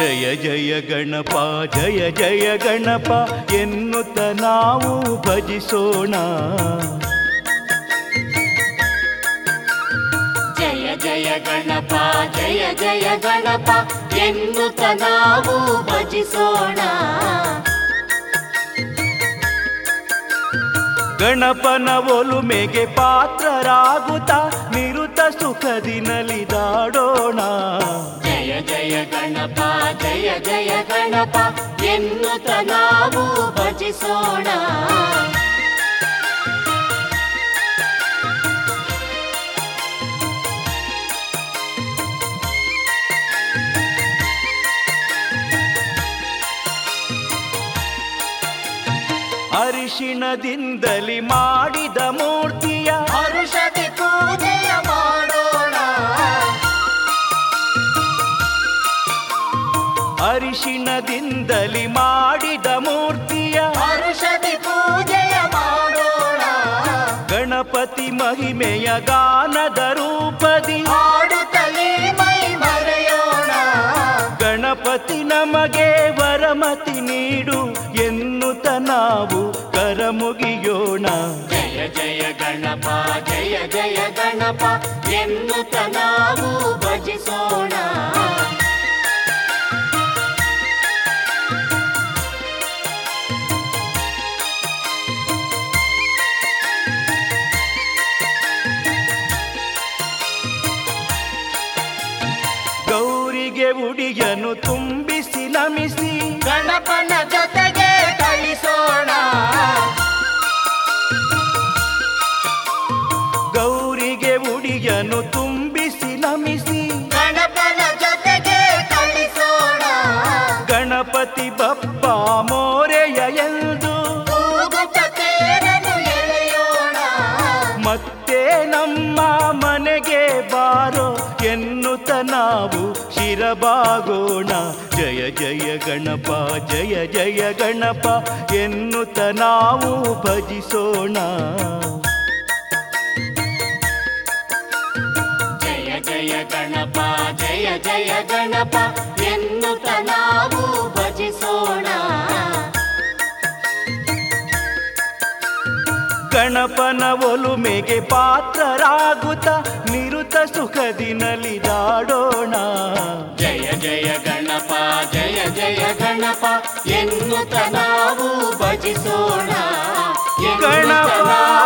ಜಯ ಜಯ ಗಣಪ ಜಯ ಜಯ ಗಣಪ ಎನ್ನುತ್ತ ನಾವು ಭಜಿಸೋಣ ಜಯ ಜಯ ಗಣಪ ಜಯ ಜಯ ಗಣಪ ಎನ್ನುತ್ತ ನಾವು ಭಜಿಸೋಣ ಗಣಪನ ಒಲುಮೆಗೆ ಪಾತ್ರರಾಗುತ್ತ ನಿರುತ ಸುಖದಿ ನಲಿದಾಡೋಣ ಜಯ ಜಯ ಗಣಪ ಜಯ ಜಯ ಗಣಪ ಎನ್ನುತ್ತ ನಾವು ಭಜಿಸೋಣ ಅರಿಶಿಣದಿಂದಲಿ ಮಾಡಿದ ಮೂರ್ತಿಯ ಹರುಷದಿ ಪೂಜೆಯ ಮಾಡೋಣ ಅರಿಶಿಣದಿಂದಲಿ ಮಾಡಿದ ಮೂರ್ತಿಯ ಹರುಷದಿ ಪೂಜೆಯ ಮಾಡೋಣ ಗಣಪತಿ ಮಹಿಮೆಯ ಗಾನದ ರೂಪದಿ ಹಾಡುತ್ತಲೇ ಮೈ ಮರೆಯೋಣ ಗಣಪತಿ ನಮಗೆ ವರಮತಿ ನೀಡು ಎನ್ನುತ್ತ ನಾವು ಕರಮುಗಿಯೋಣ ಜಯ ಜಯ ಗಣಪ ಜಯ ಜಯ ಗಣಪ ಎನ್ನುತ್ತ ನಾವು ಭಜಿಸೋಣ ಗೌರಿಗೆ ಉಡಿಯನು ತುಂಬಿಸಿ ನಮಿಸಿ ಗಣಪನ ಜೊತೆಗೆ ಕಳಿಸೋಣ ಗೌರಿಗೆ ಉಡಿಯನು ತುಂಬಿಸಿ ನಮಿಸಿ ಗಣಪನ ಜೊತೆಗೆ ಕಳಿಸೋಣ ಗಣಪತಿ ಬಪ್ಪ ಮೋರೆಯ ಎಂದು ಕೂಗುತ್ತ ತೇರನ್ನು ಎಳೆಯೋಣ ಮತ್ತೆ ನಮ್ಮ ಮನೆಗೆ ಬಾರೋ ಎನ್ನುತ್ತ ನಾವು ಶಿರಬಾಗೋಣ ಜಯ ಜಯ ಗಣಪ ಜಯ ಜಯ ಗಣಪ ಎನ್ನುತ್ತ ನಾವು ಭಜಿಸೋಣ ಜಯ ಜಯ ಗಣಪ ಜಯ ಜಯ ಗಣಪ ಎನ್ನುತ್ತ ನಾವು ಭಜಿಸೋಣ ಗಣಪನ ಒಲುಮೆಗೆ ಪಾತ್ರರಾಗುತ್ತ ನಿರುತ ಸುಖದಿ ನಲಿದಾಡೋಣ ಜಯ ಜಯ ಗಣಪ ಜಯ ಜಯ ಗಣಪ ಎನ್ನುತ್ತ ನಾವು ಭಜಿಸೋಣ ಎನ್ನುತ್ತ ಗಣಪ ನಾವು